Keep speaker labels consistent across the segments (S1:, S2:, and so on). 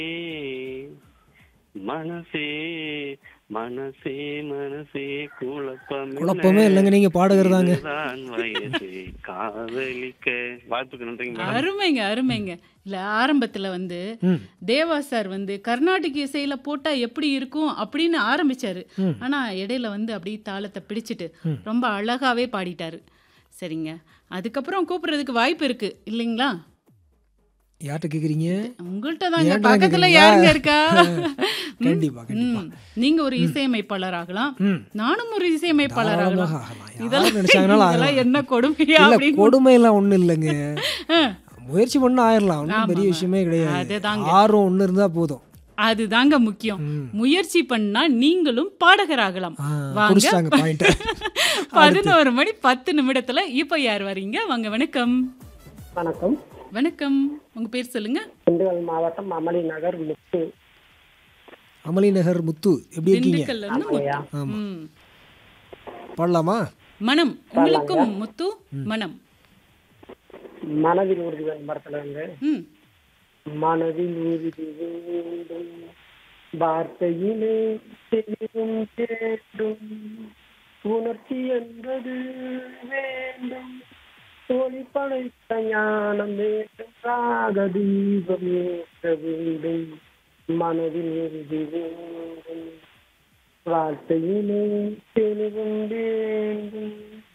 S1: மனசே மனசே மனசே குழப்பம்
S2: குழப்பமே இல்லைங்க நீங்க பாடுகிறதாங்க
S1: இதுதான் வயசு காதலிக்க வாய்ப்புக்கு நன்றிங்க மேடம்
S3: அருமைங்க அருமைங்க இல்ல ஆரம்பத்துல வந்து
S2: ம்
S3: தேவா சார் வந்து கர்நாடக இசையில போட்டா எப்படி இருக்கும் அப்படின்னு ஆரம்பிச்சாரு
S2: ம்.
S3: ஆனா இடையில வந்து அப்படியே தாளத்தை பிடிச்சிட்டு ரொம்ப அழகாவே பாடிட்டாரு சரிங்க அதுக்கப்புறம் கூப்பிடுறதுக்கு வாய்ப்பு இருக்கு இல்லைங்களா
S2: யார்கிட்ட கேக்குறீங்க
S3: உங்கள்கிட்ட தாங்க
S2: ஏன்டா
S3: பக்கத்துல
S2: கேக்குறீங்களா?
S3: யாருங்க இருக்கா
S2: கண்டிப்பா கண்டிப்பா
S3: ம். நீங்க ஒரு இசையமைப்பாளர் ஆகலாம்
S2: ம்
S3: நானும் ஒரு இசையமைப்பாளர்
S2: தாராளமாக
S3: ஆகலாம்
S2: ஆகலாம். யார்
S3: இதெல்லாம்
S2: நினைச்சாங்கனாலும்
S3: இதெல்லாம்
S2: ஆகலாம்.
S3: என்ன கொடுமையா
S2: இல்ல
S3: அப்படின்னு
S2: கொடுமை எல்லாம் ஒண்ணும் இல்லைங்க
S3: ஆ,
S2: முயற்சி பண்ண ஆயிரலாம் ஒன்றும் பெரிய
S3: ஆமாங்க.
S2: விஷயமே கிடையாது
S3: அதுதாங்க.
S2: ஆர்வம் ஒண்ணு இருந்தா போதும்
S3: அதுதாங்க முக்கியம்
S2: ம்.
S3: முயற்சி பண்ணா நீங்களும் பாடகராகலாம்
S2: ஆ,
S3: வாங்க
S2: புடிச்சிட்டாங்க பாயிண்ட்
S3: பதினோரு மணி பத்து நிமிடத்துல இப்ப யார் வரீங்க வாங்க வணக்கம்
S4: வணக்கம்
S3: வணக்கம் உங்க பேர் சொல்லுங்க
S4: திண்டுக்கல் மாவட்டம் அமளி நகர் முத்து
S2: அமளி நகர் முத்து எப்படி இருக்கீங்க
S3: திண்டுக்கல்ல இருந்து முத்து
S2: ஆமா.
S3: ம்.
S2: பாடலாமா
S3: மனம் உங்களுக்கும் முத்து மனம்
S4: மனதில் உறுதி படத்துல இருந்து
S3: ம்
S4: மனதில் உறுதி வேண்டும் வார்த்தையிலே தெளிவும் வேண்டும் உணர்ச்சி என்பது வேண்டும் ஒளி படைத்த ஞானம் வேண்டும் ராக தீபம் ஏற்ற வேண்டும் மனதில் உறுதி வேண்டும் வார்த்தையிலே தெளிவும் வேண்டும்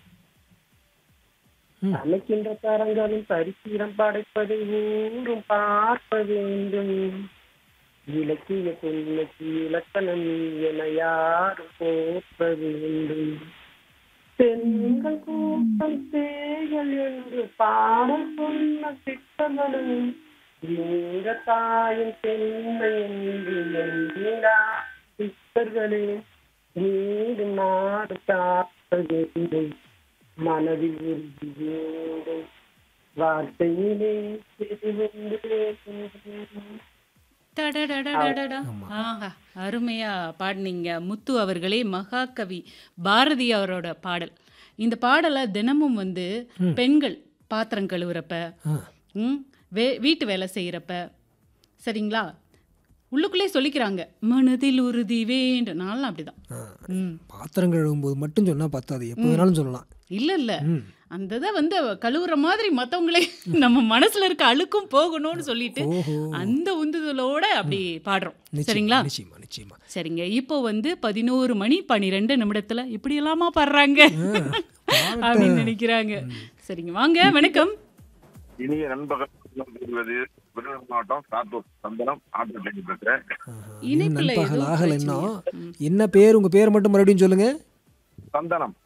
S4: சமைக்கின்ற தரங்களும் சரித்திரம் படைப்பதை ஊரும் பார்க்க வேண்டும் இலக்கிய புண்ணியக்கு இலக்கணம் என யாரும் போற்ற வேண்டும் பெண்கள் கூட்டம் சேகள் என்று பாடல் சொன்ன திட்டங்களும் இந்த தாயின் பெண்மை என்று எண்ணிடா சித்தர்களே வீடு நாடு காக்க வேண்டும் மனதில் உறுதி வேண்டும் வார்த்தையிலே தெளிவுண்டு வேண்டும்.
S3: டடடடடடடா. ஆஹா, அருமையா பாடினீங்க முத்து அவர்களே மகாகவி பாரதி அவரோட பாடல் இந்த பாடலை தினமும் வந்து பெண்கள் பாத்திரம் கழுவுறப்ப
S2: ஆ.
S3: ம், வே வீட்டு வேலை செய்யறப்ப சரிங்களா உள்ளுக்குள்ளே சொல்லிக்கிறாங்க மனதில் உறுதி வேண்டும் நான்லாம் அப்படிதான்
S2: ஆ.
S3: ம்
S2: பாத்திரம் கழுவும் போது மட்டும் சொன்னா பத்தாது எப்போ வேணாலும் சொல்லலாம்
S3: இல்ல இல்ல
S2: ம்.
S3: அந்த இதை வந்து கழுவுற மாதிரி மத்தவங்களே நம்ம மனசுல இருக்க அழுக்கும் போகணும்னு சொல்லிட்டு
S2: ஓஹோ
S3: அந்த உந்துதலோட அப்படி பாடுறோம்
S2: நிச்சயமா,
S3: சரிங்களா
S2: நிச்சயமா நிச்சயமா
S3: சரிங்க இப்போ வந்து பதினோரு மணி பன்னிரெண்டு நிமிடத்துல இப்படி எல்லாமா பாடுறாங்க அப்படின்னு நினைக்கிறாங்க சரிங்க வாங்க வணக்கம்
S5: இனிய நண்பகல் கூறுவது விருதுநகர் மாவட்டம் சாத்தூர் சந்தனம் ஆட்டோ டேடி பேசுறேன்
S2: ஆஹா.
S3: இணைப்புல
S2: நண்பகல்
S3: ஏதோ
S2: ஆகல
S3: பிரச்சனையா?
S2: இன்னும் என்ன பேர் உங்க பேர் மட்டும் மறுபடியும் சொல்லுங்க
S5: சந்தனம்